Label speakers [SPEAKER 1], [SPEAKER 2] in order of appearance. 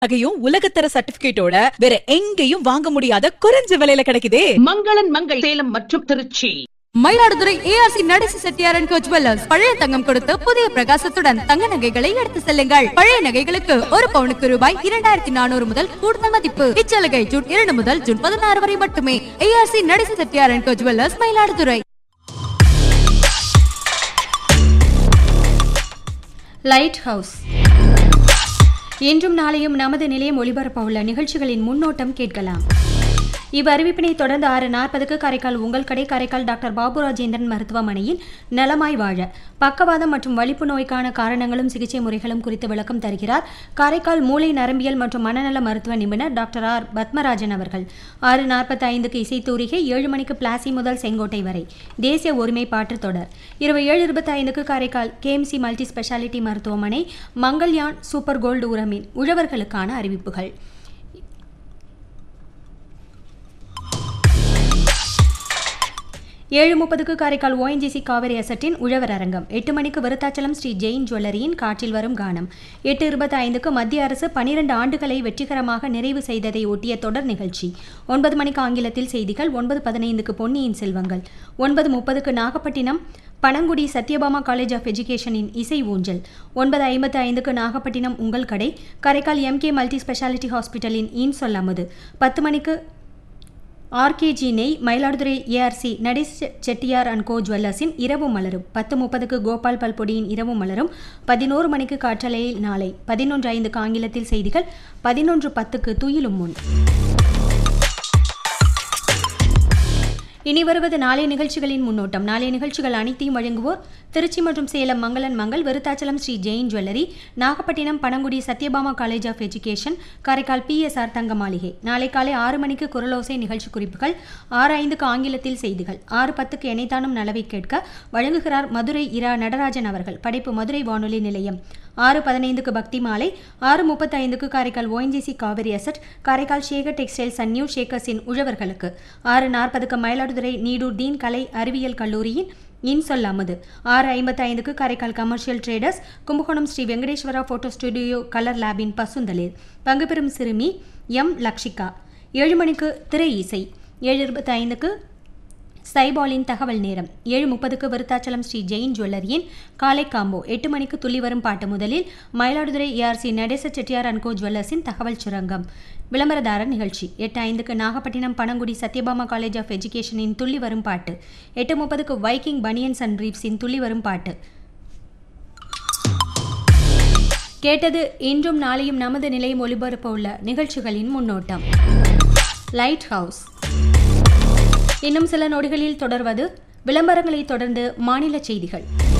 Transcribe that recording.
[SPEAKER 1] நகையும் உலகத்தர சர்டிபிகேட்டோட வேற எங்கேயும் வாங்க முடியாத குறைஞ்ச விலையில கிடைக்குதே
[SPEAKER 2] மங்களன் மங்கள் சேலம் மற்றும் திருச்சி
[SPEAKER 3] மயிலாடுதுறை ஏஆர்சி நடேசி செட்டியாரன் கோ ஜுவல்லர்ஸ் பழைய தங்கம் கொடுத்து புதிய பிரகாசத்துடன் தங்க நகைகளை எடுத்து செல்லுங்கள் பழைய நகைகளுக்கு ஒரு பவுனுக்கு ரூபாய் இரண்டாயிரத்தி நானூறு முதல் கூடுதல் மதிப்பு இச்சலுகை ஜூன் இரண்டு முதல் ஜூன் பதினாறு வரை மட்டுமே ஏஆர்சி நடேசி செட்டியாரன் co jewellers Mayiladuthurai lighthouse இன்றும் நாளையும் நமது நிலையம் ஒளிபரப்ப உள்ள நிகழ்ச்சிகளின் முன்னோட்டம் கேட்கலாம் இவ்வறிவிப்பினை தொடர்ந்து ஆறு நாற்பதுக்கு காரைக்கால் உங்கள் கடை காரைக்கால் டாக்டர் பாபு ராஜேந்திரன் மருத்துவமனையில் நலமாய் வாழ பக்கவாதம் மற்றும் வலிப்பு நோய்க்கான காரணங்களும் சிகிச்சை முறைகளும் குறித்து விளக்கம் தருகிறார் காரைக்கால் மூளை நரம்பியல் மற்றும் மனநல மருத்துவ நிபுணர் டாக்டர் ஆர் பத்மராஜன் அவர்கள் ஆறு நாற்பத்தி ஐந்துக்கு இசைத்தூரிகை ஏழு மணிக்கு பிளாசி முதல் செங்கோட்டை வரை தேசிய ஒருமைப்பாட்டு தொடர் இரவு ஏழு இருபத்தி ஐந்துக்கு காரைக்கால் கேஎம்சி மல்டி ஸ்பெஷாலிட்டி மருத்துவமனை மங்கள்யான் சூப்பர் கோல்டு உரமின் உழவர்களுக்கான அறிவிப்புகள் ஏழு முப்பதுக்கு காரைக்கால் ஓஎன்ஜிசி காவிரி அசட்டின் உழவர் அரங்கம் எட்டு மணிக்கு விருத்தாச்சலம் ஸ்ரீ ஜெயின் ஜுவல்லரியின் காற்றில் வரும் கானம் எட்டு இருபத்தி ஐந்துக்கு மத்திய அரசு பனிரெண்டு ஆண்டுகளை வெற்றிகரமாக நிறைவு செய்ததை ஒட்டிய தொடர் நிகழ்ச்சி ஒன்பது மணிக்கு ஆங்கிலத்தில் செய்திகள் ஒன்பது பதினைந்துக்கு பொன்னியின் செல்வங்கள் ஒன்பது முப்பதுக்கு நாகப்பட்டினம் பனங்குடி சத்யபாமா காலேஜ் ஆஃப் எஜுகேஷனின் இசை ஊஞ்சல் ஒன்பது ஐம்பத்து ஐந்துக்கு நாகப்பட்டினம் உங்கள் கடை காரைக்கால் எம்கே மல்டி ஸ்பெஷாலிட்டி ஹாஸ்பிட்டலின் இன் சொல்லாமது பத்து மணிக்கு ஆர்கேஜி நெய் Mayiladuthurai ARC Natesh Chettiar and co ஜுவல்லர்ஸின் இரவு மலரும் பத்து முப்பதுக்கு கோபால் பல்பொடியின் இரவு மலரும் பதினோரு மணிக்கு காற்றலையில் நாளை பதினொன்று ஐந்துக்கு ஆங்கிலத்தில் செய்திகள் பதினொன்று பத்துக்கு துயிலும் முன் இனி வருவது நாளைய நிகழ்ச்சிகளின் முன்னோட்டம் நாளைய நிகழ்ச்சிகள் அனைத்தையும் வழங்குவோர் திருச்சி மற்றும் சேலம் மங்களன் Mangal Virudhachalam Sri Jain jewellery Nagapattinam Panangudi Sathyabama college of education Karaikal PSR தங்க மாளிகை நாளை காலை ஆறு மணிக்கு குரலோசை நிகழ்ச்சி குறிப்புகள் ஆறு ஐந்துக்கு ஆங்கிலத்தில் செய்திகள் ஆறு பத்துக்கு எனைத்தானும் நலவை கேட்க வழங்குகிறார் மதுரை இரா நடராஜன் அவர்கள் படைப்பு மதுரை வானொலி நிலையம் ஆறு பதினைந்துக்கு பக்தி மாலை ஆறு முப்பத்தி ஐந்துக்கு Karaikal ONGC Cauvery asset Karaikal Sekar textiles and new ஷேக்கர்ஸின் உழவர்களுக்கு ஆறு நாற்பதுக்கு மயிலாடுதுறை நீடூர் தீன் கலை அறிவியல் கல்லூரியின் இன் சொல்லாமது ஆறு ஐம்பத்தி ஐந்துக்கு Karaikal commercial traders Kumbakonam Sri Venkateswara photo studio colour லேபின் பசுந்தளிர் பங்கு பெறும் சிறுமி எம் லக்ஷிகா ஏழு மணிக்கு திரை இசை ஏழு இருபத்தி ஐந்துக்கு சைபாலின் தகவல் நேரம் ஏழு முப்பதுக்கு விருத்தாச்சலம் ஸ்ரீ ஜெயின் ஜுவல்லரியின் காலை காம்போ எட்டு மணிக்கு துள்ளி வரும் பாட்டு முதலில் மயிலாடுதுறை ஏஆர்சி நடேச செட்டியார் அன்கோ ஜுவல்லர்ஸின் தகவல் சுரங்கம் விளம்பரதாரர் நிகழ்ச்சி எட்டு ஐந்துக்கு நாகப்பட்டினம் பனங்குடி சத்யபாமா காலேஜ் ஆஃப் எஜுகேஷனின் துள்ளி வரும் பாட்டு எட்டு முப்பதுக்கு வைக்கிங் பனியன்ஸ் அண்ட் ரீப்ஸின் துள்ளி வரும் பாட்டு கேட்டது இன்றும் நாளையும் நமது நிலையம் ஒளிபரப்ப உள்ள நிகழ்ச்சிகளின் முன்னோட்டம் லைட் ஹவுஸ் இன்னும் சில நொடிகளில் தொடர்வது விளம்பரங்களை தொடர்ந்து மாநில செய்திகள்